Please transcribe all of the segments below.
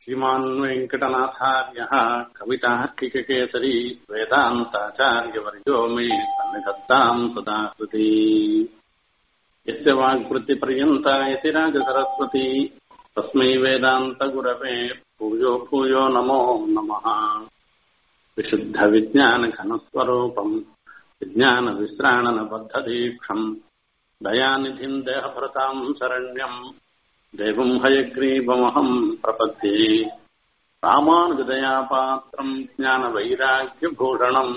श्रीमान् वेङ्कटनाथार्यः कवितार्किककेसरी वेदान्ताचार्यवर्यो मे सन्निधत्ताम् सदा कृति यस्य वाग्वृत्तिपर्यन्ता यति राजसरस्वती तस्मै वेदान्तगुरवे भूयो भूयो नमो नमः विशुद्धविज्ञानघनस्वरूपम् विज्ञानविश्राणनबद्धदीक्षम् दयानिधिम् देहभृताम् शरण्यम् देवम् हयग्रीवमहम् प्रपद्ये रामानुजदयापात्रम् ज्ञानवैराग्यभूषणम्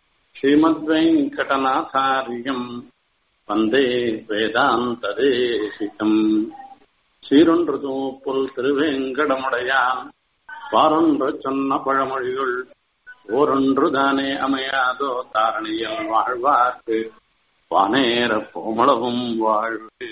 श्रीमद्वेङ्कटनाथार्यम् வந்தே வேதாந்ததேசிகம் சீரொன்று தூப்புல் திருவேங்கடமுடையான் பாரொன்று சொன்ன பழமொழிகள் ஓரொன்று தானே அமையாதோ தாரணியில் வாழ்வார்க்கு வானேர கோமளவும் வாழ்வு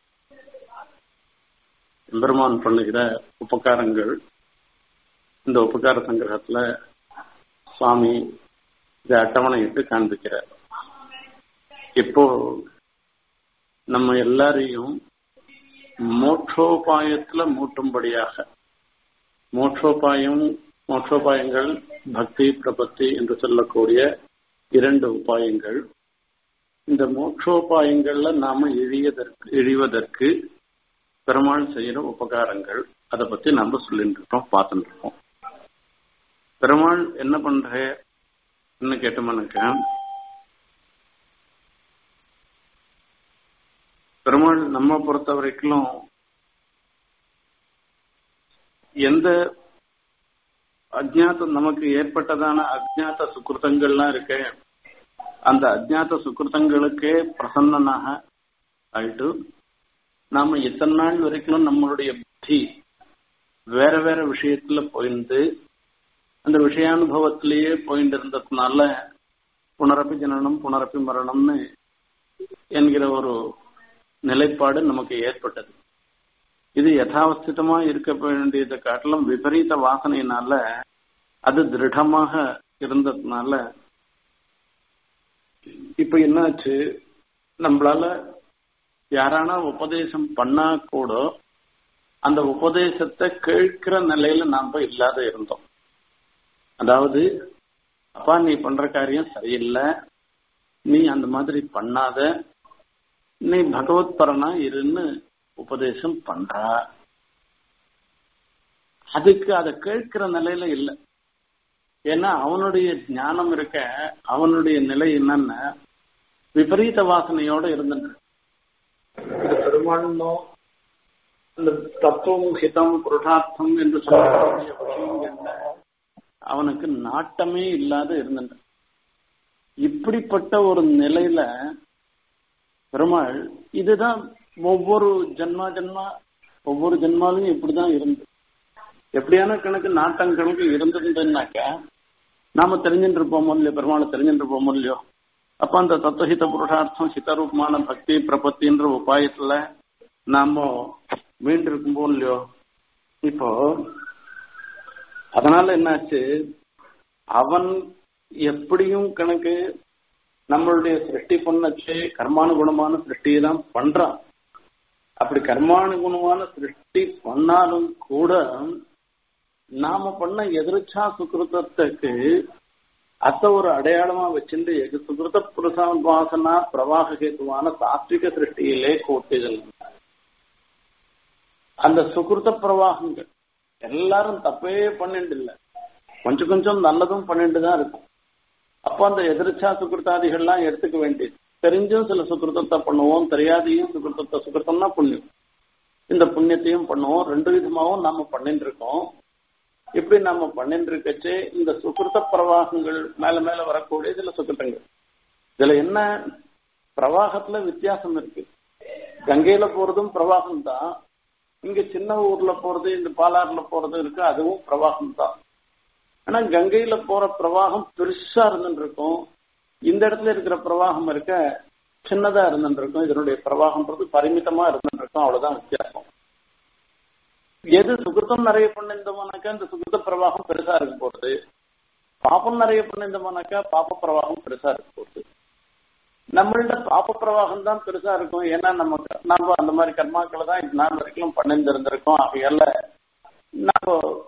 எம்பெருமான் பண்ணுகிற உபகாரங்கள் இந்த உபகார சங்கிரகத்துல சுவாமி இதை அட்டவணையிட்டு காண்பிக்கிறார் இப்போ நம்ம எல்லாரையும் மோட்சோபாயத்துல மூட்டும்படியாக மோட்சோபாயம் மோட்சோபாயங்கள் பக்தி பிரபத்தி என்று சொல்லக்கூடிய இரண்டு உபாயங்கள் இந்த மோட்சோபாயங்கள்ல நாம இழியதற்கு இழிவதற்கு பெருமாள் செய்யற உபகாரங்கள் அதை பத்தி நம்ம சொல்லிட்டு இருக்கோம் பார்த்துட்டு இருக்கோம் பெருமாள் என்ன பண்ற என்ன கேட்டோம்னாக்க பெருமாள் நம்ம பொறுத்த வரைக்கும் எந்த அஜ்ஞாத்தம் நமக்கு ஏற்பட்டதான அஜ்ஞாத்த சுக்கிருத்தங்கள்லாம் இருக்கு அந்த அஜ்ஞாத்த சுக்கிருத்தங்களுக்கே பிரசன்னனாக ஆயிட்டு நாம இத்தனை நாள் வரைக்கும் நம்மளுடைய புத்தி வேற வேற விஷயத்துல போயிருந்து அந்த விஷயானுபவத்திலேயே போயிட்டு இருந்ததுனால புனரப்பி ஜனனம் புனரப்பி மரணம்னு என்கிற ஒரு நிலைப்பாடு நமக்கு ஏற்பட்டது இது யதாவஸ்திதமா இருக்க வேண்டியதை காட்டிலும் விபரீத வாசனையினால அது திருடமாக இருந்ததுனால இப்ப என்னாச்சு நம்மளால யாரானா உபதேசம் பண்ணா கூட அந்த உபதேசத்தை கேட்கிற நிலையில நாம இல்லாத இருந்தோம் அதாவது அப்பா நீ பண்ற காரியம் சரியில்லை நீ அந்த மாதிரி பண்ணாத நீ பகவத் பரனா இருன்னு உபதேசம் பண்றா அதுக்கு அதை கேட்கிற நிலையில இல்லை ஏன்னா அவனுடைய ஞானம் இருக்க அவனுடைய நிலை என்னன்னா விபரீத வாசனையோட இருந்துட்டு இது பெருமானோ இந்த தத்துவம் ஹிதம் புருஷார்த்தம் என்று சொல்லக்கூடிய விஷயங்கள்ல அவனுக்கு நாட்டமே இல்லாத இருந்துட்டு இப்படிப்பட்ட ஒரு நிலையில பெருமாள் இதுதான் ஒவ்வொரு ஜென்மா ஜென்மா ஒவ்வொரு ஜென்மாலையும் இப்படிதான் இருந்து எப்படியான கணக்கு நாட்டம் கணக்கு இருந்திருந்ததுனாக்க நாம தெரிஞ்சுட்டு இருப்போமோ இல்லையோ பெருமாளை தெரிஞ்சுட்டு இருப்போமோ இல்லையோ அப்ப அந்த தத்துவஹித புருஷார்த்தம் சித்தரூபமான பக்தி பிரபத்தின்ற உபாயத்துல நாம மீண்டு இருக்கும்போ இல்லையோ இப்போ அதனால என்னாச்சு அவன் எப்படியும் கணக்கு நம்மளுடைய சிருஷ்டி பண்ணச்சு கர்மானுகுணமான சிருஷ்டியை தான் பண்றான் அப்படி கர்மானுகுணமான சிருஷ்டி பண்ணாலும் கூட நாம பண்ண எதிர்ச்சா சுக்கிருத்தத்துக்கு அத்த ஒரு அடையாளமா வச்சிருந்து எது சுகிருத புருஷாசனா பிரவாக கேத்துவான சாத்விக சிருஷ்டியிலே கோட்டுகள் அந்த சுகிருத்த பிரவாகங்கள் எல்லாரும் தப்பே பண்ணிட்டு இல்லை கொஞ்சம் கொஞ்சம் நல்லதும் பண்ணிட்டு தான் இருக்கும் அப்போ அந்த எதிர்ச்சா சுக்கிருத்தாதிகள்லாம் எடுத்துக்க வேண்டியது தெரிஞ்சும் சில சுக்கிருத்தத்தை பண்ணுவோம் தெரியாதையும் சுக்கிருத்தத்தை சுக்கிருத்தம்னா புண்ணியம் இந்த புண்ணியத்தையும் பண்ணுவோம் ரெண்டு விதமாவும் நாம பண்ணிட்டு இருக்கோம் இப்படி நாம பண்ணிட்டு இருக்கச்சு இந்த சுக்கிருத்த பிரவாகங்கள் மேல மேல வரக்கூடிய சில சுக்கிருத்தங்கள் இதுல என்ன பிரவாகத்துல வித்தியாசம் இருக்கு கங்கையில போறதும் பிரவாகம் தான் இங்க சின்ன ஊர்ல போறது இந்த பாலாறுல போறது இருக்கு அதுவும் பிரவாகம் தான் ஆனா கங்கையில போற பிரவாகம் பெருசா இருந்துட்டு இருக்கும் இந்த இடத்துல இருக்கிற பிரவாகம் இருக்க சின்னதா இருந்துட்டு இருக்கும் இதனுடைய பிரவாகம்ன்றது பரிமிதமா இருந்துட்டு இருக்கும் அவ்வளவுதான் வித்தியாசம் எது சுகிருத்தம் நிறைய பண்ணிருந்தோம்னாக்கா இந்த சுகிருத்த பிரவாகம் பெருசா இருக்க போறது பாப்பம் நிறைய பண்ணிருந்தோம்னாக்கா பாப்ப பிரவாகம் பெருசா இருக்க போகுது நம்மள்ட பாப்ப பிரவாகம் தான் பெருசா இருக்கும் ஏன்னா நம்ம நம்ம அந்த மாதிரி கர்மாக்களை தான் இது நாள் வரைக்கும் பண்ணிருந்திருந்திருக்கோம் ஆகையால நம்ம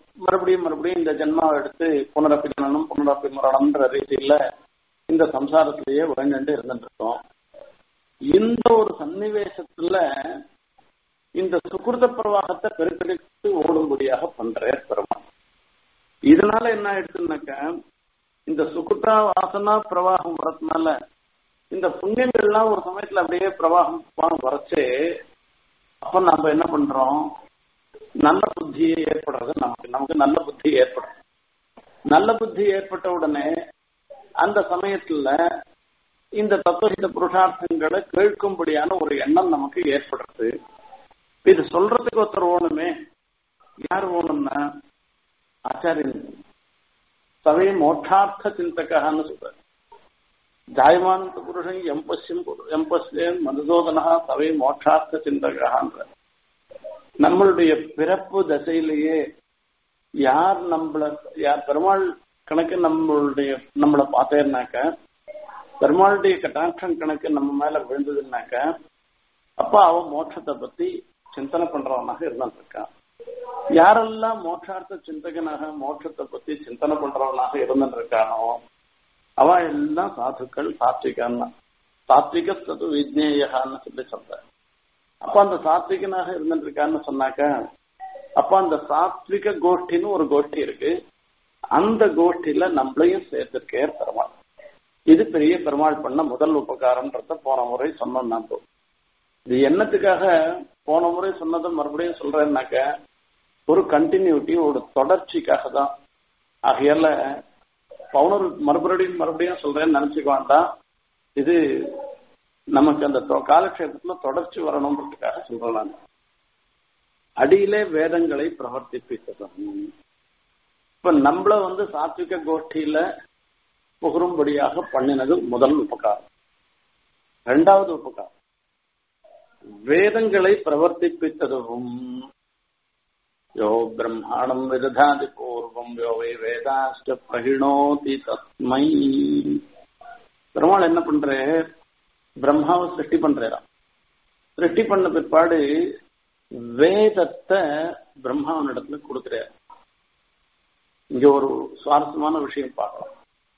மறுபடியும் மறுபடியும் இந்த ஜென்மாவை எடுத்து புனரப்பி ஜனனம் புனரப்பி மரணம்ன்ற ரீதியில இந்த சம்சாரத்திலேயே வாழ்ந்துட்டு இருந்துட்டு இருக்கோம் இந்த ஒரு சன்னிவேசத்துல இந்த சுகிருத பிரவாகத்தை பெருக்கெடுத்து ஓடும்படியாக பண்றார் பெருமாள் இதனால என்ன ஆயிடுச்சுனாக்க இந்த சுகிருதா வாசனா பிரவாகம் வரதுனால இந்த புண்ணியங்கள்லாம் ஒரு சமயத்துல அப்படியே பிரவாகம் வரச்சு அப்ப நம்ம என்ன பண்றோம் நல்ல புத்தி ஏற்படுறது நமக்கு நமக்கு நல்ல புத்தி ஏற்படும் நல்ல புத்தி ஏற்பட்ட உடனே அந்த சமயத்துல இந்த தத்துவஹித புருஷார்த்தங்களை கேட்கும்படியான ஒரு எண்ணம் நமக்கு ஏற்படுறது இது சொல்றதுக்கு ஒருத்தர் ஓணுமே யார் ஓணும்னா ஆச்சாரியன் சவே மோட்சார்த்த சிந்தகான்னு சொல்ற ஜாயமானந்த புருஷன் எம்பஸ்யம் எம்பஸ்யன் மதுசோதனா சவே மோட்சார்த்த சிந்தகான்ற நம்மளுடைய பிறப்பு தசையிலேயே யார் நம்மள யார் பெருமாள் கணக்கு நம்மளுடைய நம்மளை பார்த்தேன்னாக்க பெருமாளுடைய கட்டாட்சம் கணக்கு நம்ம மேல விழுந்ததுன்னாக்க அப்ப அவன் மோட்சத்தை பத்தி சிந்தனை பண்றவனாக இருந்துட்டு இருக்கான் யாரெல்லாம் மோட்சார்த்த சிந்தகனாக மோட்சத்தை பத்தி சிந்தனை பண்றவனாக இருந்துட்டு இருக்கானோ அவன் எல்லாம் சாதுக்கள் சாத்விகான் சாத்விக சது விஜ்னேயான்னு சொல்லி சொல்ற அப்ப அந்த சாத்விகனாக இருந்துட்டு இருக்கான்னு சொன்னாக்க அப்ப அந்த சாத்விக கோஷ்டின்னு ஒரு கோஷ்டி இருக்கு அந்த கோஷ்டியில நம்மளையும் சேர்த்திருக்கே பெருமாள் இது பெரிய பெருமாள் பண்ண முதல் உபகாரம்ன்றத போன முறை சொன்னோம் நம்ம இது என்னத்துக்காக போன முறை சொன்னதை மறுபடியும் சொல்றேன்னாக்க ஒரு கண்டினியூட்டி ஒரு தொடர்ச்சிக்காக தான் ஆகையால பவுனர் மறுபடியும் மறுபடியும் சொல்றேன்னு நினைச்சுக்க வேண்டாம் இது நமக்கு அந்த காலக்ஷேபத்துல தொடர்ச்சி வரணுன்றதுக்காக சொல்றேன் நான் அடியிலே வேதங்களை பிரவர்த்திப்பித்ததும் இப்ப நம்மள வந்து சாத்விக கோஷ்டியில புகரும்படியாக பண்ணினது முதல் உபகாரம் இரண்டாவது உபகாரம் வேதங்களை பிரவர்த்திப்பித்ததும் யோ பிரம்மாணம் விததாதி பூர்வம் யோவை வேதாஷ்ட பிரகிணோதி தஸ்மை பெருமாள் என்ன பண்ற பிரம்மாவை சிருஷ்டி பண்றாராம் சிருஷ்டி பண்ண பிற்பாடு வேதத்தை பிரம்மாவனிடத்துல கொடுக்கிறார் இங்க ஒரு சுவாரஸ்யமான விஷயம் பார்க்கலாம்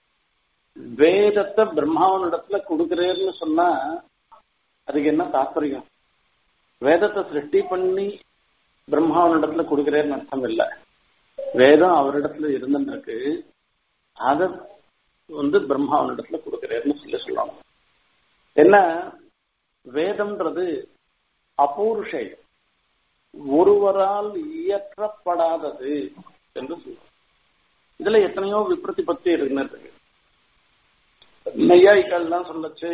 வேதத்தை பிரம்மாவனிடத்துல கொடுக்கிறேன்னு சொன்னா அதுக்கு என்ன தாற்பயம் வேதத்தை சிருஷ்டி பண்ணி பிரம்மாவனிடத்துல கொடுக்கிறேன்னு அர்த்தம் இல்லை வேதம் அவரிடத்துல இருந்துருக்கு அத வந்து பிரம்மாவனிடத்துல கொடுக்கிறேன்னு சொல்லி சொல்லணும் என்ன வேதம்ன்றது அபூர்ஷை ஒருவரால் இயற்றப்படாதது என்று சொல்றோம் இதுல எத்தனையோ விப்ரத்தி பத்தி இருக்கு நெய்யாய்கள்லாம் சொல்லச்சு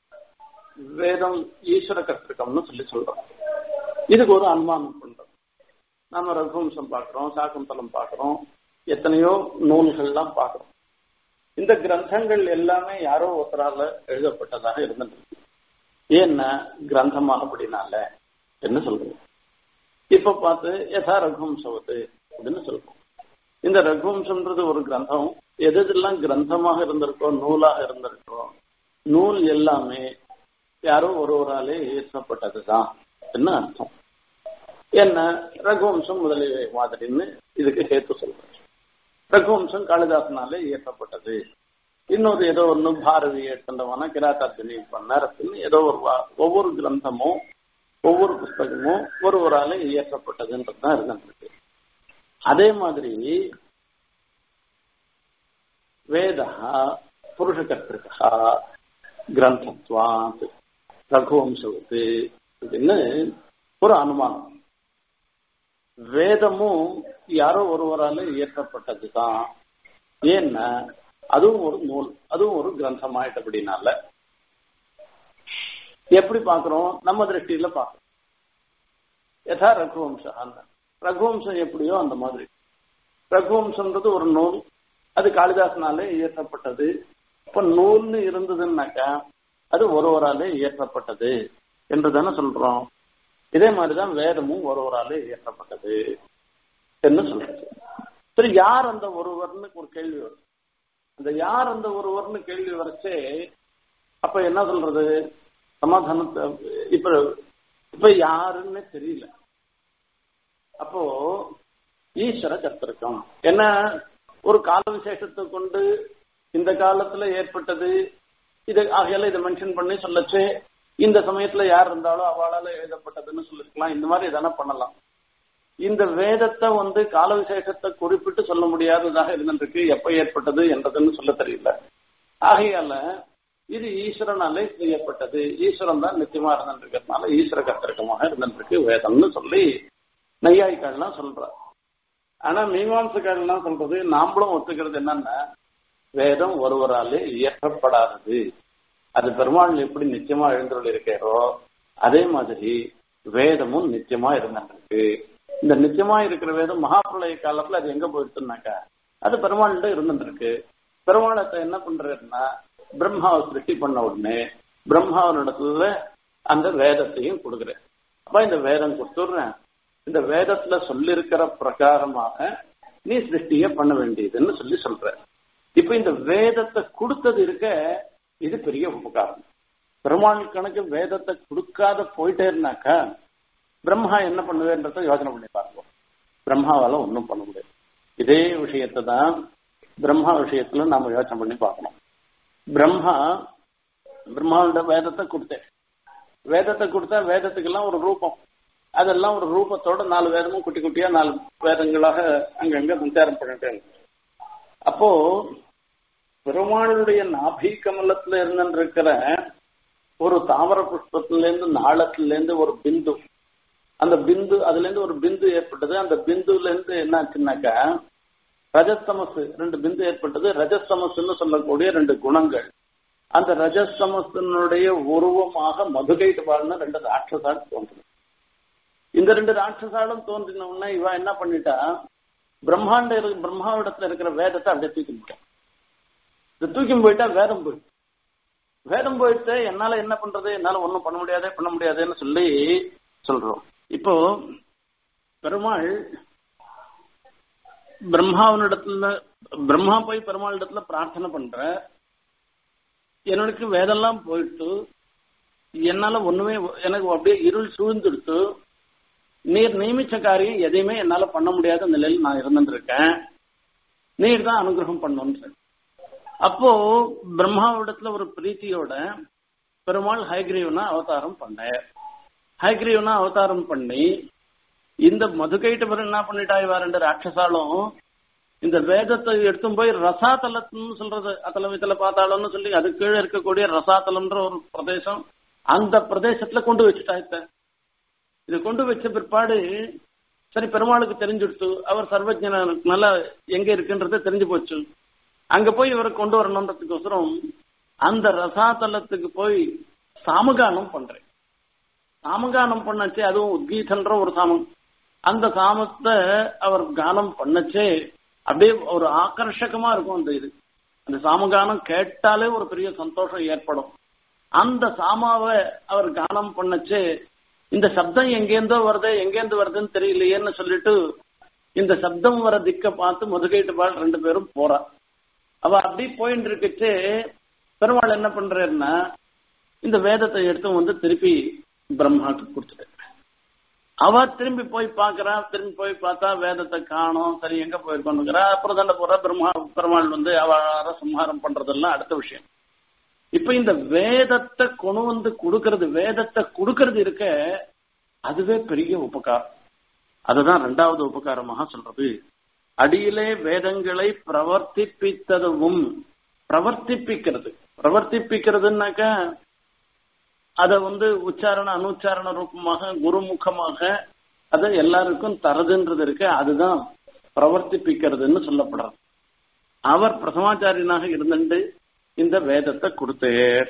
வேதம் ஈஸ்வர கர்த்திருக்கம்னு சொல்லி சொல்றோம் இதுக்கு ஒரு அனுமானம் பண்றோம் நாம ரகுவம்சம் பார்க்கிறோம் சாக்குந்தலம் பார்க்கிறோம் எத்தனையோ நூல்கள்லாம் பார்க்கிறோம் இந்த கிரந்தங்கள் எல்லாமே யாரோ ஒருத்தரால எழுதப்பட்டதாக இருந்துருக்கு ஏன்னா கிரந்தமானபடினால என்ன சொல்றோம் இப்ப பார்த்து யதா ரகுவம்சவத்து அப்படின்னு சொல்றோம் இந்த ரகுவம்சம்ன்றது ஒரு கிரந்தம் எது எதெல்லாம் கிரந்தமாக இருந்திருக்கோ நூலாக இருந்திருக்கோ நூல் எல்லாமே யாரோ ஒருவராலே இயற்றப்பட்டதுதான் என்ன அர்த்தம் என்ன ரகுவம்சம் முதலிய மாதிரின்னு இதுக்கு ஹேத்து சொல்றேன் ரகுவம்சம் காளிதாசனாலே இயற்றப்பட்டது இன்னொரு ஏதோ ஒன்று பாரதி ஏற்றந்தவன கிராத்தார்ஜுனி பண்ணரசுன்னு ஏதோ ஒரு ஒவ்வொரு கிரந்தமும் ஒவ்வொரு புஸ்தகமும் ஒருவரால இயற்றப்பட்டதுன்றதுதான் இருந்திருக்கு அதே மாதிரி வேதா புருஷகர்த்திருக்கா கிரந்தத்வாத் ரகுவம்சவத்து அப்படின்னு ஒரு அனுமானம் வேதமும் யாரோ ஒருவரால இயற்றப்பட்டதுதான் ஏன்னா அதுவும் ஒரு நூல் அதுவும் ஒரு கிரந்தமாயிட்டபடினால எப்படி பாக்குறோம் நம்ம திருஷ்டியில பாக்குறோம் யதா ரகுவம்சம் ரகுவம்சம் எப்படியோ அந்த மாதிரி ரகுவம்சம்ன்றது ஒரு நூல் அது காளிதாசனாலே இயற்றப்பட்டது இப்ப நூல்னு இருந்ததுன்னாக்கா அது ஒருவராலே இயற்றப்பட்டது என்று தானே சொல்றோம் இதே மாதிரிதான் வேதமும் ஒருவராலே இயற்றப்பட்டது என்று சொல்றது சரி யார் அந்த ஒருவர்னு ஒரு கேள்வி வரும் அந்த யார் அந்த ஒருவர்னு கேள்வி வரைச்சே அப்ப என்ன சொல்றது சமாதானத்தை இப்ப இப்ப யாருன்னு தெரியல அப்போ ஈஸ்வர கத்திருக்கம் என்ன ஒரு கால விசேஷத்தை கொண்டு இந்த காலத்துல ஏற்பட்டது இது ஆகையால இதை மென்ஷன் பண்ணி சொல்லச்சு இந்த சமயத்துல யார் இருந்தாலும் அவளால எழுதப்பட்டதுன்னு சொல்லிருக்கலாம் இந்த மாதிரி எதனா பண்ணலாம் இந்த வேதத்தை வந்து கால விசேஷத்தை குறிப்பிட்டு சொல்ல முடியாததாக இருந்திருக்கு எப்ப ஏற்பட்டது என்றதுன்னு சொல்ல தெரியல ஆகையால இது ஈஸ்வரனாலே செய்யப்பட்டது ஈஸ்வரன் தான் நித்தியமா இருந்திருக்கிறதுனால ஈஸ்வர கத்திரக்கமாக இருந்திருக்கு வேதம்னு சொல்லி நையாய்கள்லாம் சொல்ற ஆனா மீமாம்சகள்லாம் சொல்றது நாமளும் ஒத்துக்கிறது என்னன்னா வேதம் ஒருவராலே இயற்றப்படாதது அது பெருமாள் எப்படி நிச்சயமா எழுந்துள்ள இருக்காரோ அதே மாதிரி வேதமும் நிச்சயமா இருந்திருக்கு இந்த நிச்சயமா இருக்கிற வேதம் மகாபிரளய காலத்துல அது எங்க போயிடுச்சுனாக்கா அது பெருமாள்கிட்ட இருந்துருக்கு பெருமாளத்தை என்ன பண்றாருன்னா பிரம்மாவை சிருஷ்டி பண்ண உடனே பிரம்மாவனிடத்துல அந்த வேதத்தையும் கொடுக்குறேன் அப்ப இந்த வேதம் கொடுத்துடுறேன் இந்த வேதத்துல சொல்லிருக்கிற பிரகாரமாக நீ சிருஷ்டிய பண்ண வேண்டியதுன்னு சொல்லி சொல்ற இப்ப இந்த வேதத்தை கொடுத்தது இருக்க இது பெரிய உபகாரம் பெருமாள் கணக்கு வேதத்தை கொடுக்காத போயிட்டே இருந்தாக்கா பிரம்மா என்ன பண்ணுவேன்றத யோசனை பண்ணி பார்ப்போம் பிரம்மாவால ஒன்றும் பண்ண முடியாது இதே விஷயத்தை தான் பிரம்மா விஷயத்துல நாம யோசனை பண்ணி பார்க்கணும் பிரம்மா பிரம்மாவோட வேதத்தை கொடுத்தேன் வேதத்தை கொடுத்தா வேதத்துக்கெல்லாம் ஒரு ரூபம் அதெல்லாம் ஒரு ரூபத்தோட நாலு வேதமும் குட்டி குட்டியா நாலு வேதங்களாக அங்கங்க சஞ்சாரம் பண்ணிட்டே அப்போ பெருமாளுடைய நாபி கமலத்துல இருந்துருக்கிற ஒரு தாமர புஷ்பத்துல இருந்து நாளத்துல இருந்து ஒரு பிந்து அந்த பிந்து அதுல இருந்து ஒரு பிந்து ஏற்பட்டது அந்த பிந்துல இருந்து என்ன ஆச்சுன்னாக்கா ரஜஸ்தமசு ரெண்டு பிந்து ஏற்பட்டது ரஜஸ்தமசுன்னு சொல்லக்கூடிய ரெண்டு குணங்கள் அந்த ரஜஸ்தமசனுடைய உருவமாக மதுகைட்டு வாழ்னு ரெண்டு ராட்சசால் தோன்றுது இந்த ரெண்டு ராட்சசாலும் தோன்றின உடனே இவ என்ன பண்ணிட்டா பிரம்மாண்ட பிரம்மாவிடத்துல இருக்கிற வேதத்தை அப்படியே தூக்கி போட்டான் இது தூக்கி போயிட்டா வேதம் போயிட்டு வேதம் போயிட்டு என்னால என்ன பண்றது என்னால ஒன்றும் பண்ண முடியாதே பண்ண முடியாதுன்னு சொல்லி சொல்றோம் இப்போ பெருமாள் பிரம்மாவனிடத்துல பிரம்மா போய் பெருமாள் இடத்துல பிரார்த்தனை பண்ற எனக்கு வேதெல்லாம் போயிட்டு என்னால ஒண்ணுமே எனக்கு அப்படியே இருள் சூழ்ந்துடுத்து நீர் நியமிச்ச காரியம் எதையுமே என்னால பண்ண முடியாத நிலையில் நான் இருந்துருக்கேன் நீர் தான் அனுகிரகம் பண்ணுன்ற அப்போ பிரம்மாவிடத்துல ஒரு பிரீத்தியோட பெருமாள் ஹைகிரீவனா அவதாரம் பண்ண ஹைகிரீவனா அவதாரம் பண்ணி இந்த மதுகைட்டவர் என்ன பண்ணிட்டா இவா ரெண்டு ராட்சசாலும் இந்த வேதத்தை எடுத்தும் போய் ரசாதலம்னு சொல்றது அத்தல வித்தல பார்த்தாலும்னு சொல்லி அது கீழே இருக்கக்கூடிய ரசாதலம்ன்ற ஒரு பிரதேசம் அந்த பிரதேசத்துல கொண்டு வச்சுட்டா இப்ப இது கொண்டு வச்ச பிற்பாடு சரி பெருமாளுக்கு தெரிஞ்சுடுத்து அவர் சர்வஜன நல்லா எங்க இருக்குன்றது தெரிஞ்சு போச்சு அங்க போய் இவரை கொண்டு வரணுன்றதுக்கோசரம் அந்த ரசாதலத்துக்கு போய் சாமகானம் பண்றேன் சாமகானம் பண்ணச்சே அதுவும் உத்கீதன்ற ஒரு சாமம் அந்த சாமத்தை அவர் கானம் பண்ணச்சே அப்படியே ஒரு ஆக்கர்ஷகமா இருக்கும் அந்த இது அந்த சாமகானம் கேட்டாலே ஒரு பெரிய சந்தோஷம் ஏற்படும் அந்த சாமாவை அவர் கானம் பண்ணச்சே இந்த சப்தம் எங்கேருந்தோ வருது எங்கேருந்து வருதுன்னு தெரியலையேன்னு சொல்லிட்டு இந்த சப்தம் வர திக்க பார்த்து முதுகைட்டு பால் ரெண்டு பேரும் போறா அவ அப்படி போயிட்டு இருக்குச்சு பெருமாள் என்ன பண்றாருன்னா இந்த வேதத்தை எடுத்து வந்து திருப்பி பிரம்மாவுக்கு கொடுத்துட்டு அவ திரும்பி போய் பாக்குறா திரும்பி போய் பார்த்தா வேதத்தை காணும் சரி எங்க போயிருக்கோம்னுங்கிறா அப்புறம் தாண்ட போற பிரம்மா பெருமாள் வந்து அவ சம்ஹாரம் பண்றதெல்லாம் அடுத்த விஷயம் இப்ப இந்த வேதத்தை கொண்டு வந்து கொடுக்கறது வேதத்தை கொடுக்கறது இருக்க அதுவே பெரிய உபகாரம் அதுதான் ரெண்டாவது உபகாரமாக சொல்றது அடியிலே வேதங்களை பிரவர்த்திப்பித்ததும் பிரவர்த்திப்பிக்கிறது பிரவர்த்திப்பிக்கிறதுனாக்க அதை வந்து உச்சாரண அனுச்சாரண ரூபமாக குருமுகமாக அதை எல்லாருக்கும் தரதுன்றது இருக்கு அதுதான் பிரவர்த்திப்பிக்கிறதுன்னு சொல்லப்படுறது அவர் பிரசமாச்சாரியனாக இருந்துட்டு இந்த வேதத்தை கொடுத்தார்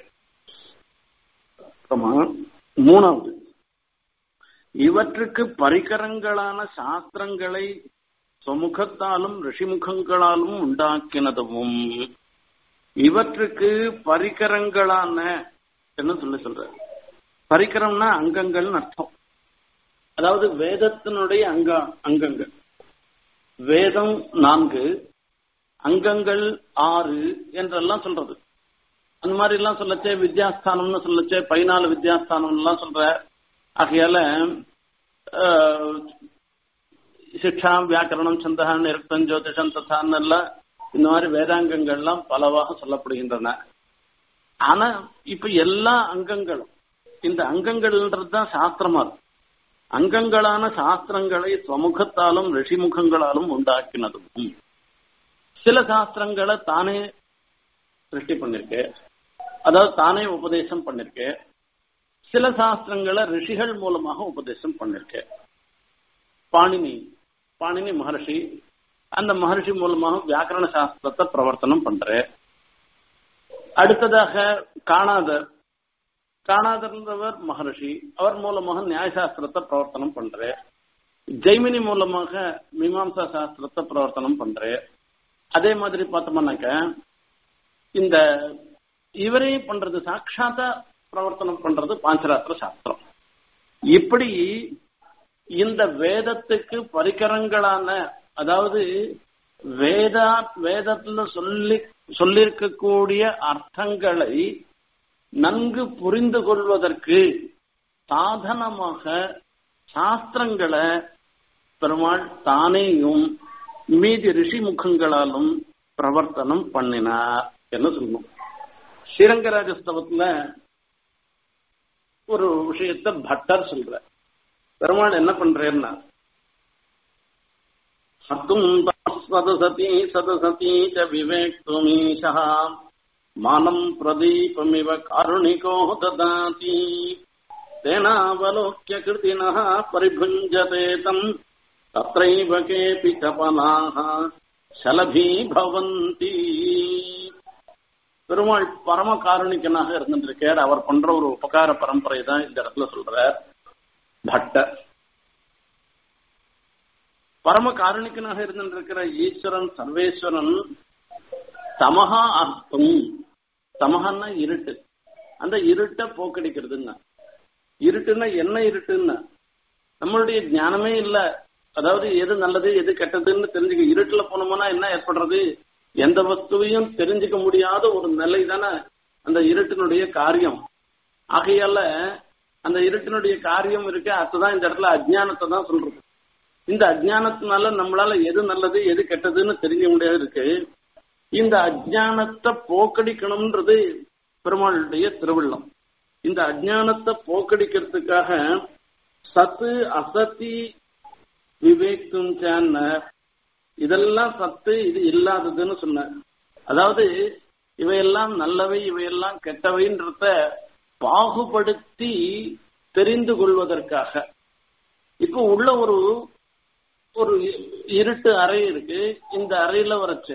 மூணாவது இவற்றுக்கு பரிகரங்களான சாஸ்திரங்களை சொமுகத்தாலும் ரிஷிமுகங்களாலும் உண்டாக்கினதும் இவற்றுக்கு பரிகரங்களான என்ன சொல்லி சொல்ற பரிகரம்னா அங்கங்கள்னு அர்த்தம் அதாவது வேதத்தினுடைய அங்க அங்கங்கள் வேதம் நான்கு அங்கங்கள் ஆறு என்றெல்லாம் சொல்றது அந்த மாதிரி எல்லாம் சொல்லச்சே வித்யாஸ்தானம்னு சொல்லச்சே பதினாலு வித்யாஸ்தானம் எல்லாம் சொல்ற ஆகையால சிக்ஷா வியாக்கரணம் சந்தகா நிருக்தம் ஜோதிஷம் தத்தான்னு எல்லாம் இந்த மாதிரி வேதாங்கங்கள்லாம் பலவாக சொல்லப்படுகின்றன ஆனா இப்ப எல்லா அங்கங்களும் இந்த அங்கங்கள்ன்றது தான் சாஸ்திரமா இருக்கும் அங்கங்களான சாஸ்திரங்களை சமூகத்தாலும் ரிஷிமுகங்களாலும் உண்டாக்கினதும் சில சாஸ்திரங்களை தானே சிருஷ்டி பண்ணிருக்கு அதாவது தானே உபதேசம் பண்ணிருக்கு சில சாஸ்திரங்களை ரிஷிகள் மூலமாக உபதேசம் பண்ணிருக்கு பாணினி பாணினி மகர்ஷி அந்த மகர்ஷி மூலமாக வியாக்கரண சாஸ்திரத்தை பிரவர்த்தனம் பண்ற அடுத்ததாக காணாதர் காணாதர்ன்றவர் மகர்ஷி அவர் மூலமாக நியாயசாஸ்திரத்தை பிரவர்த்தனம் பண்ற ஜெய்மினி மூலமாக மீமாம்சா சாஸ்திரத்தை பிரவர்த்தனம் பண்ற அதே மாதிரி பார்த்தோம்னாக்க இந்த இவரே பண்றது சாட்சாத்தா பிரவர்த்தனம் பண்றது பாஞ்சராத்திர சாஸ்திரம் இப்படி இந்த வேதத்துக்கு பரிகரங்களான அதாவது வேதா வேதத்துல சொல்லி சொல்லியிருக்கக்கூடிய அர்த்தங்களை நன்கு புரிந்து கொள்வதற்கு சாதனமாக சாஸ்திரங்களை பெருமாள் தானேயும் மீதி ரிஷி முகங்களாலும் பிரவர்த்தனம் பண்ணினார் என்ன சொல்லணும் ஸ்ரீரங்கராஜஸ்தவத்துல ஒரு விஷயத்த பட்டர் சொல்ற பெருமாள் என்ன பண்றேன்னா ஹத்தும் சதசதி சதசதி ச விவேக்துமீஷா மானம் பிரதீபமிவ காருணிகோ ததாதி தேனாவலோக்கிய கிருதினः பரிபுஞ்சதே தம் தத்ரைவ கேபி கபனாः சலபீ பவந்தி பெருமாள் பரம காரணிக்கனாக இருந்திருக்கார் அவர் பண்ற ஒரு உபகார பரம்பரை தான் இந்த இடத்துல சொல்றார் பட்டர் பரம காரணிக்கனாக இருந்திருக்கிற ஈஸ்வரன் சர்வேஸ்வரன் தமகா அர்த்தம் தமகன்னா இருட்டு அந்த இருட்டை போக்கடிக்கிறதுன்னா இருட்டுன்னா என்ன இருட்டுன்னா நம்மளுடைய ஞானமே இல்ல அதாவது எது நல்லது எது கெட்டதுன்னு தெரிஞ்சுக்க இருட்டுல போனோம்னா என்ன ஏற்படுறது எந்த வஸ்துவையும் தெரிஞ்சுக்க முடியாத ஒரு நிலை தானே அந்த இருட்டினுடைய காரியம் ஆகையால அந்த இருட்டினுடைய காரியம் இருக்கு அதுதான் இந்த இடத்துல அஜ்ஞானத்தை தான் சொல்றது இந்த அஜ்ஞானத்தினால நம்மளால எது நல்லது எது கெட்டதுன்னு தெரிஞ்ச முடியாது இருக்கு இந்த அஜ்ஞானத்தை போக்கடிக்கணும்ன்றது பெருமாளுடைய திருவிழம் இந்த அஜ்ஞானத்தை போக்கடிக்கிறதுக்காக சத்து அசத்தி விவேக்கும் இதெல்லாம் சத்து இது இல்லாததுன்னு சொன்ன அதாவது இவையெல்லாம் நல்லவை இவையெல்லாம் கெட்டவைன்றத பாகுபடுத்தி தெரிந்து கொள்வதற்காக இப்போ உள்ள ஒரு ஒரு இருட்டு அறை இருக்கு இந்த அறையில வரைச்சு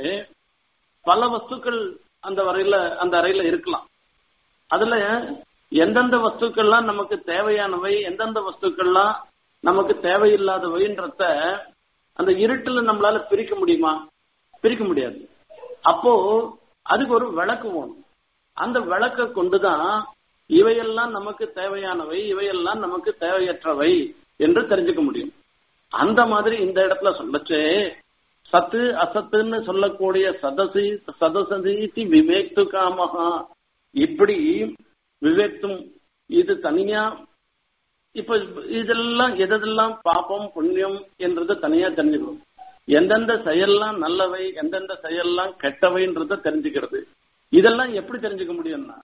பல வஸ்துக்கள் அந்த வரையில அந்த அறையில இருக்கலாம் அதுல எந்தெந்த வஸ்துக்கள்லாம் நமக்கு தேவையானவை எந்தெந்த வஸ்துக்கள்லாம் நமக்கு தேவையில்லாதவைன்றத அந்த இருட்டுல நம்மளால பிரிக்க முடியுமா பிரிக்க முடியாது அப்போ அதுக்கு ஒரு விளக்கு வேணும் அந்த விளக்கை கொண்டுதான் இவையெல்லாம் நமக்கு தேவையானவை இவையெல்லாம் நமக்கு தேவையற்றவை என்று தெரிஞ்சுக்க முடியும் அந்த மாதிரி இந்த இடத்துல சொல்லச்சு சத்து அசத்துன்னு சொல்லக்கூடிய சதசி சதசதி விவேக்து காமஹா இப்படி விவேக்தும் இது தனியா இப்ப இதெல்லாம் எதெல்லாம் பாப்பம் புண்ணியம் என்றது தனியா தெரிஞ்சுக்கணும் எந்தெந்த செயல்லாம் நல்லவை எந்தெந்த செயல்லாம் கெட்டவைன்றத தெரிஞ்சுக்கிறது இதெல்லாம் எப்படி தெரிஞ்சுக்க முடியும்னா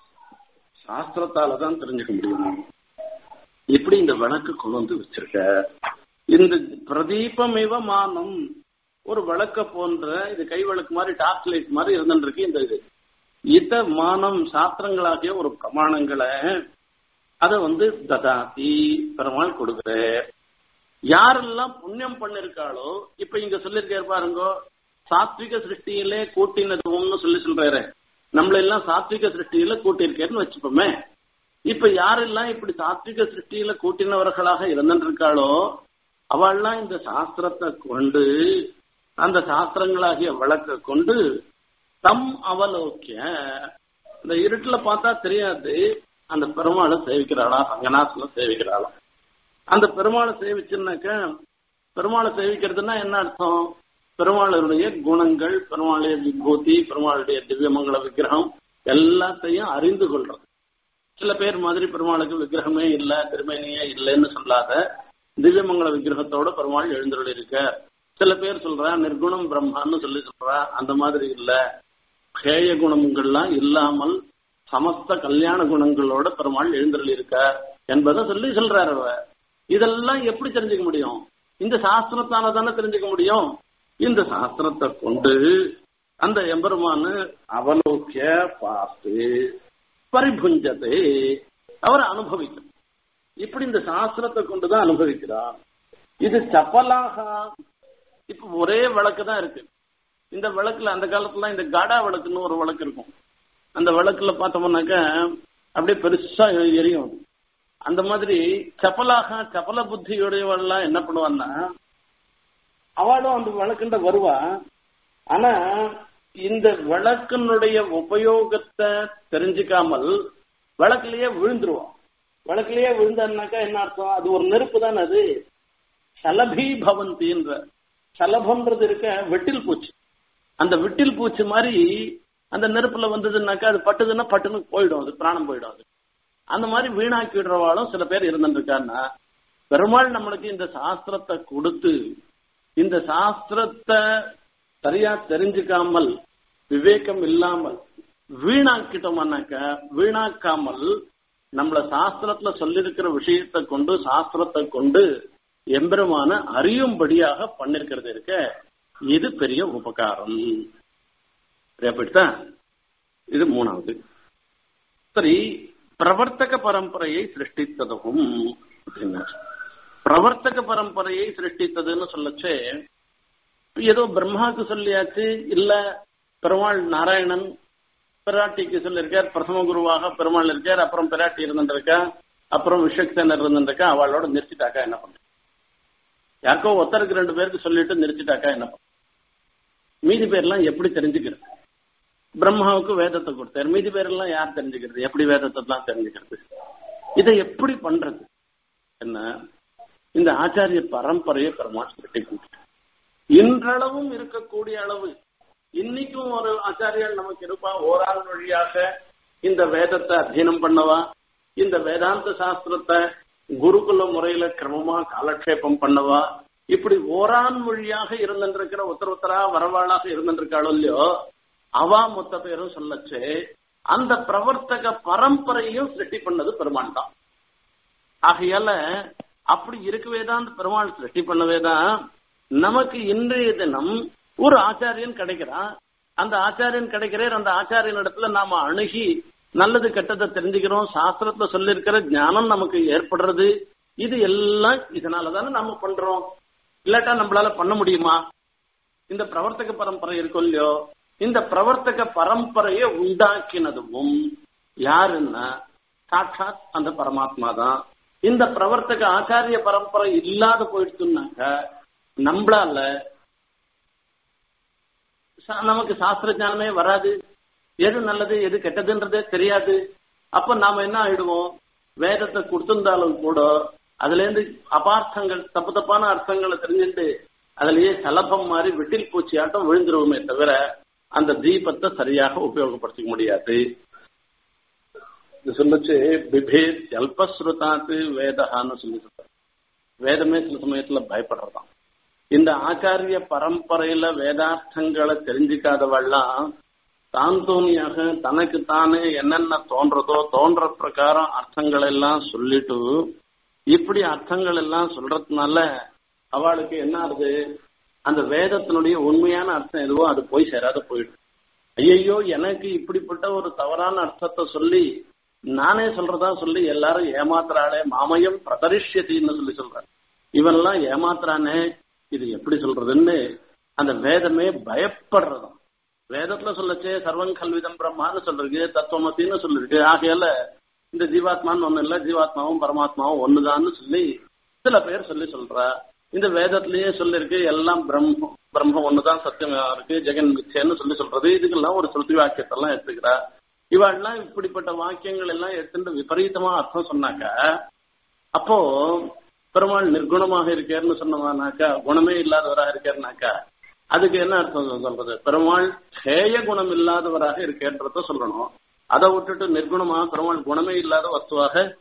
சாஸ்திரத்தால தான் தெரிஞ்சுக்க முடியும் எப்படி இந்த விளக்கு கொண்டு வந்து வச்சிருக்க இந்த பிரதீபம் இவ மானம் ஒரு விளக்க போன்ற இது கை விளக்கு மாதிரி டார்ச் லைட் மாதிரி இருந்துருக்கு இந்த இது இத மானம் சாஸ்திரங்களாகிய ஒரு பிரமாணங்களை அத வந்து ததாதி பெருமாள் கொடுக்குற யாரெல்லாம் புண்ணியம் பண்ணிருக்காளோ இப்ப இங்க சொல்லிருக்காரு பாருங்க சாத்விக சிருஷ்டியிலே கூட்டினதும்னு சொல்லி சொல்றாரு நம்மள எல்லாம் சாத்விக சிருஷ்டியில கூட்டியிருக்கேன்னு வச்சுப்போமே இப்ப யாரெல்லாம் இப்படி சாத்விக சிருஷ்டியில கூட்டினவர்களாக இருந்திருக்காளோ அவள்லாம் இந்த சாஸ்திரத்தை கொண்டு அந்த சாஸ்திரங்களாகிய விளக்க கொண்டு தம் அவலோக்கிய இந்த இருட்டுல பார்த்தா தெரியாது அந்த பெருமாளை சேவிக்கிறாளா ரங்கநாதனை சேவிக்கிறாளா அந்த பெருமாளை சேவிச்சுனாக்க பெருமாளை சேவிக்கிறதுனா என்ன அர்த்தம் பெருமாளுடைய குணங்கள் பெருமாளுடைய விபூதி பெருமாளுடைய திவ்யமங்கல விக்கிரகம் எல்லாத்தையும் அறிந்து கொள்றது சில பேர் மாதிரி பெருமாளுக்கு விக்கிரகமே இல்லை திருமேனியே இல்லைன்னு சொல்லாத திவ்யமங்கல விக்கிரகத்தோட பெருமாள் எழுந்தருள் இருக்க சில பேர் சொல்றா நிர்குணம் பிரம்மான்னு சொல்லி சொல்றா அந்த மாதிரி இல்ல கேய குணங்கள்லாம் இல்லாமல் சமஸ்த கல்யாண குணங்களோட பெருமாள் எழுந்தருள் இருக்க என்பதை சொல்லி சொல்றாரு அவர் இதெல்லாம் எப்படி தெரிஞ்சுக்க முடியும் இந்த சாஸ்திரத்தால தானே தெரிஞ்சுக்க முடியும் இந்த சாஸ்திரத்தை கொண்டு அந்த எம்பெருமானு அவலோக்கிய பார்த்து பரிபுஞ்சத்தை அவர் அனுபவிக்கும் இப்படி இந்த சாஸ்திரத்தை கொண்டுதான் அனுபவிக்கிறார் இது சப்பலாக இப்ப ஒரே விளக்கு தான் இருக்கு இந்த விளக்குல அந்த காலத்துல இந்த காடா விளக்குன்னு ஒரு விளக்கு இருக்கும் அந்த விளக்குல பார்த்தோம்னாக்க அப்படியே பெருசா எரியும் அது அந்த மாதிரி சப்பலாக சப்பல புத்தியுடையவெல்லாம் என்ன பண்ணுவான்னா அவளும் அந்த விளக்குண்ட வருவா ஆனா இந்த விளக்கினுடைய உபயோகத்தை தெரிஞ்சுக்காமல் விளக்குலயே விழுந்துருவான் விளக்குலயே விழுந்தான்னாக்கா என்ன அர்த்தம் அது ஒரு நெருப்பு தானே அது சலபி பவந்தின்ற சலபம்ன்றது இருக்க வெட்டில் பூச்சி அந்த வெட்டில் பூச்சி மாதிரி அந்த நெருப்புல வந்ததுன்னாக்கா அது பட்டுதுன்னா பட்டுன்னு போயிடும் அது பிராணம் போயிடும் அது அந்த மாதிரி வீணாக்கி விடுறவாளும் சில பேர் இருந்துருக்கான்னா பெருமாள் நம்மளுக்கு இந்த சாஸ்திரத்தை கொடுத்து இந்த சாஸ்திரத்தை சரியா தெரிஞ்சுக்காமல் விவேகம் இல்லாமல் வீணாக்கிட்டோம்னாக்க வீணாக்காமல் நம்மள சாஸ்திரத்துல சொல்லிருக்கிற விஷயத்தை கொண்டு சாஸ்திரத்தை கொண்டு எம்பெருமான அறியும்படியாக பண்ணிருக்கிறது இருக்க இது பெரிய உபகாரம் அப்படித்தான் இது மூணாவது சரி பிரவர்த்தக பரம்பரையை சிருஷ்டித்ததும் அப்படின்னா பிரவர்த்தக பரம்பரையை சிருஷ்டித்ததுன்னு சொல்லச்சே ஏதோ பிரம்மாவுக்கு சொல்லியாச்சு இல்ல பெருமாள் நாராயணன் பிராட்டிக்கு சொல்லியிருக்கார் பிரதம குருவாக பெருமாள் இருக்கார் அப்புறம் பிராட்டி இருந்துருக்கா அப்புறம் விஸ்வக்சேனர் இருந்துருக்கா அவளோட நிறுத்திட்டாக்கா என்ன பண்ண யாருக்கோ ஒருத்தருக்கு ரெண்டு பேருக்கு சொல்லிட்டு நிறுத்திட்டாக்கா என்ன பண்ண மீதி பேர்லாம் எப்படி தெரிஞ்சுக்கிறது பிரம்மாவுக்கு வேதத்தை கொடுத்தார் மீதி பேரெல்லாம் யார் தெரிஞ்சுக்கிறது எப்படி வேதத்தை எல்லாம் தெரிஞ்சுக்கிறது இதை எப்படி பண்றது என்ன இந்த ஆச்சாரிய பரம்பரையை பெருமாள் கிட்டி இன்றளவும் இருக்கக்கூடிய அளவு இன்னைக்கும் ஒரு ஆச்சாரியர் நமக்கு இருப்பா ஓராள் வழியாக இந்த வேதத்தை அத்தியனம் பண்ணவா இந்த வேதாந்த சாஸ்திரத்தை குருகுல முறையில கிரமமா காலக்ஷேபம் பண்ணவா இப்படி ஓரான் வழியாக இருந்திருக்கிற உத்தரவுத்தரா வரவாளாக இருந்திருக்காளோ இல்லையோ அவா மொத்த பேரும் சொல்லச்சு அந்த பிரவர்த்தக பரம்பரையும் சிருஷ்டி பண்ணது பெருமான் தான் ஆகையால அப்படி இருக்கவே தான் அந்த பெருமாள் சிருஷ்டி பண்ணவே தான் நமக்கு இன்றைய தினம் ஒரு ஆச்சாரியன் கிடைக்கிறான் அந்த ஆச்சாரியன் கிடைக்கிறார் அந்த ஆச்சாரியன் இடத்துல நாம அணுகி நல்லது கெட்டதை தெரிஞ்சுக்கிறோம் சாஸ்திரத்துல சொல்லியிருக்கிற ஞானம் நமக்கு ஏற்படுறது இது எல்லாம் இதனாலதானே நாம பண்றோம் இல்லாட்டா நம்மளால பண்ண முடியுமா இந்த பிரவர்த்தக பரம்பரை இருக்கும் இல்லையோ இந்த பிரவர்த்தக பரம்பரையை உண்டாக்கினதும் யாருன்னா சாட்சாத் அந்த பரமாத்மா தான் இந்த பிரவர்த்தக ஆச்சாரிய பரம்பரை இல்லாத போயிடுச்சுனாக்க நம்மளால நமக்கு சாஸ்திர ஞானமே வராது எது நல்லது எது கெட்டதுன்றதே தெரியாது அப்ப நாம என்ன ஆயிடுவோம் வேதத்தை கொடுத்திருந்தாலும் கூட அதுல இருந்து அபார்த்தங்கள் தப்பு தப்பான அர்த்தங்களை தெரிஞ்சுட்டு அதுலயே சலபம் மாதிரி விட்டில் பூச்சி ஆட்டம் விழுந்துருவோமே தவிர அந்த தீபத்தை சரியாக உபயோகப்படுத்திக்க முடியாது சொல்லுச்சு பிபேத் அல்பஸ்ருதாத்து வேதகான்னு சொல்லி சொல்றாரு வேதமே சில சமயத்துல பயப்படுறதாம் இந்த ஆச்சாரிய பரம்பரையில வேதார்த்தங்களை தெரிஞ்சுக்காதவெல்லாம் தான் தோணியாக தனக்கு தானே என்னென்ன தோன்றதோ தோன்ற பிரகாரம் அர்த்தங்கள் எல்லாம் சொல்லிட்டு இப்படி அர்த்தங்கள் எல்லாம் சொல்றதுனால அவளுக்கு என்ன ஆகுது அந்த வேதத்தினுடைய உண்மையான அர்த்தம் எதுவோ அது போய் சேராத போயிடும் ஐயையோ எனக்கு இப்படிப்பட்ட ஒரு தவறான அர்த்தத்தை சொல்லி நானே சொல்றதா சொல்லி எல்லாரும் ஏமாத்துறாளே மாமயம் பிரதரிஷ்யத்தின்னு சொல்லி சொல்றேன் இவன்லாம் ஏமாத்துறானே இது எப்படி சொல்றதுன்னு அந்த வேதமே பயப்படுறதும் வேதத்துல சொல்லச்சே சர்வம் கல்விதம் பிரம்மான்னு சொல்லிருக்கு தத்துவமத்தின்னு சொல்லிருக்கு ஆகையால இந்த ஜீவாத்மான்னு ஒண்ணு இல்ல ஜீவாத்மாவும் பரமாத்மாவும் ஒண்ணுதான்னு சொல்லி சில பேர் சொல்லி சொல்றா இந்த வேதத்திலேயே சொல்லிருக்கு எல்லாம் பிரம்மம் பிரம்மம் ஒண்ணுதான் சத்தியமா இருக்கு ஜெகன் மிச்சேன்னு சொல்லி சொல்றது இதுக்கெல்லாம் ஒரு சுருத்தி வாக்கியத்தெல்லாம் எடுத்துக்கிறா இவாள்லாம் இப்படிப்பட்ட வாக்கியங்கள் எல்லாம் எடுத்துட்டு விபரீதமா அர்த்தம் சொன்னாக்க அப்போ பெருமாள் நிர்குணமாக இருக்காருன்னு சொன்னவானாக்கா குணமே இல்லாதவராக இருக்காருனாக்கா அதுக்கு என்ன அர்த்தம் சொல்றது பெருமாள் ஹேய குணம் இல்லாதவராக இருக்கேன்றத சொல்லணும் அதை விட்டுட்டு நிர்குணமாக பெருமாள் குணமே இல்லாத வஸ்துவாக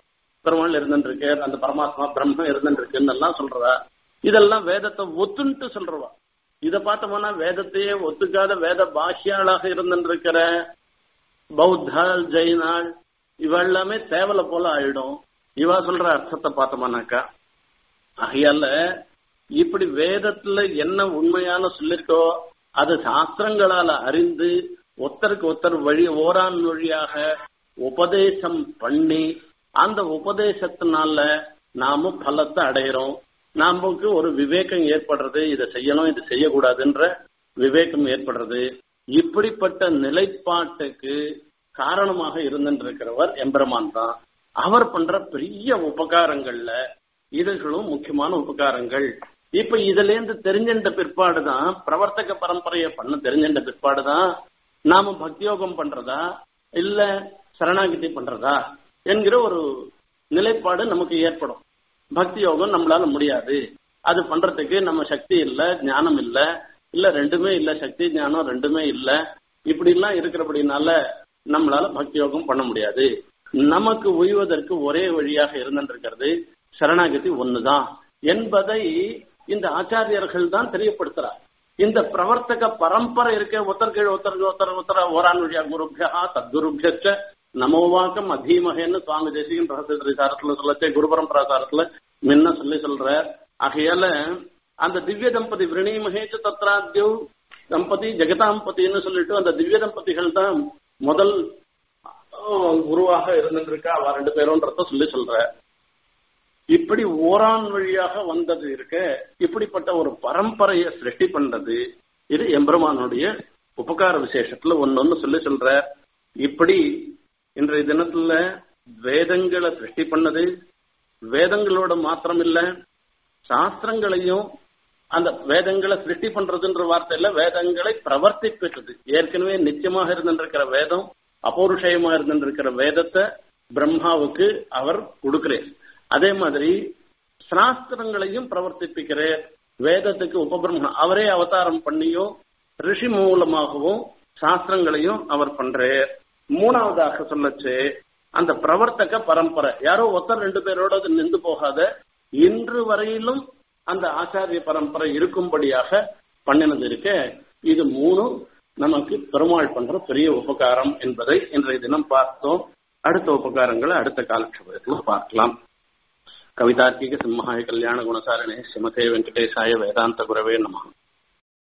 பெருமாள் இருந்துருக்கு அந்த பரமாத்மா பிரம்மம் இருந்துருக்குன்னு எல்லாம் சொல்றவா இதெல்லாம் வேதத்தை ஒத்துன்ட்டு சொல்றவா இத பார்த்தோம்னா வேதத்தையே ஒத்துக்காத வேத பாஷ்யாளாக இருந்துருக்கிற பௌத்தாள் ஜெயினாள் இவ எல்லாமே தேவலை போல ஆயிடும் இவா சொல்ற அர்த்தத்தை பார்த்தோம்னாக்கா ஆகையால இப்படி வேதத்துல என்ன உண்மையான சொல்லிருக்கோ அது சாஸ்திரங்களால அறிந்து ஒருத்தருக்கு ஒருத்தர் வழி ஓரான் வழியாக உபதேசம் பண்ணி அந்த உபதேசத்தினால நாம பலத்தை அடையிறோம் நமக்கு ஒரு விவேகம் ஏற்படுறது இதை செய்யணும் இது செய்யக்கூடாதுன்ற விவேகம் ஏற்படுறது இப்படிப்பட்ட நிலைப்பாட்டுக்கு காரணமாக இருந்திருக்கிறவர் எம்பெருமான் தான் அவர் பண்ற பெரிய உபகாரங்கள்ல இதுகளும் முக்கியமான உபகாரங்கள் இப்ப இதுல இருந்து தெரிஞ்சின்ற பிற்பாடுதான் பிரவர்த்தக பரம்பரையை பண்ண தெரிஞ்சின்ற பிற்பாடுதான் நாம பக்தியோகம் பண்றதா இல்ல சரணாகிதி பண்றதா என்கிற ஒரு நிலைப்பாடு நமக்கு ஏற்படும் பக்தி யோகம் நம்மளால முடியாது அது பண்றதுக்கு நம்ம சக்தி இல்ல ஞானம் இல்ல இல்ல ரெண்டுமே இல்ல சக்தி ஞானம் ரெண்டுமே இல்ல இப்படி எல்லாம் இருக்கிறபடினால நம்மளால பக்தி யோகம் பண்ண முடியாது நமக்கு உய்வதற்கு ஒரே வழியாக இருந்திருக்கிறது சரணாகதி ஒண்ணுதான் என்பதை இந்த ஆச்சாரியர்கள் தான் தெரியப்படுத்துறார் இந்த பிரவர்த்தக பரம்பரை இருக்க ஒருத்தர் கீழ் ஒருத்தர் ஒருத்தர் ஒருத்தர் ஓரான் வழியா குருபியா தத்குருபியச்ச நமோவாக்கம் அதீமகன்னு சுவாமி தேசிகன் ரகசிய சாரத்துல சொல்லச்சே குரு பரம்பராசாரத்துல முன்ன சொல்லி சொல்ற ஆகையால அந்த திவ்ய தம்பதி விரணீமகேச்ச தத்ராத்யோ தம்பதி ஜெகதாம்பதினு சொல்லிட்டு அந்த திவ்ய தம்பதிகள் தான் முதல் குருவாக இருந்துருக்கா அவ ரெண்டு பேரும்ன்றத சொல்லி சொல்ற இப்படி ஓரான் வழியாக வந்தது இருக்க இப்படிப்பட்ட ஒரு பரம்பரையை சிருஷ்டி பண்றது இது எம்பெருமானுடைய உபகார விசேஷத்துல ஒன்னொன்னு சொல்லி சொல்ற இப்படி இன்றைய தினத்துல வேதங்களை சிருஷ்டி பண்ணது வேதங்களோட மாத்திரம் இல்ல சாஸ்திரங்களையும் அந்த வேதங்களை சிருஷ்டி பண்றதுன்ற வார்த்தையில வேதங்களை பிரவர்த்திப்பிட்டது ஏற்கனவே நிச்சயமாக இருந்திருக்கிற வேதம் அபௌருஷயமா இருந்திருக்கிற வேதத்தை பிரம்மாவுக்கு அவர் கொடுக்கிறார் அதே மாதிரி சாஸ்திரங்களையும் பிரவர்த்திப்பிக்கிறார் வேதத்துக்கு உபபிரம்மணம் அவரே அவதாரம் பண்ணியும் ரிஷி மூலமாகவும் சாஸ்திரங்களையும் அவர் பண்றார் மூணாவதாக சொல்லச்சு அந்த பிரவர்த்தக பரம்பரை யாரோ ஒருத்தர் ரெண்டு பேரோட அது நின்று போகாத இன்று வரையிலும் அந்த ஆச்சாரிய பரம்பரை இருக்கும்படியாக பண்ணினது இருக்க இது மூணு நமக்கு பெருமாள் பண்ற பெரிய உபகாரம் என்பதை இன்றைய தினம் பார்த்தோம் அடுத்த உபகாரங்களை அடுத்த காலட்சேபத்தில் பார்க்கலாம் கவிதார்க்கிக சிம்ஹாய கல்யாண குணசாரணே ஸ்ரீமதே வெங்கடேசாய வேதாந்த குரவே நமகம்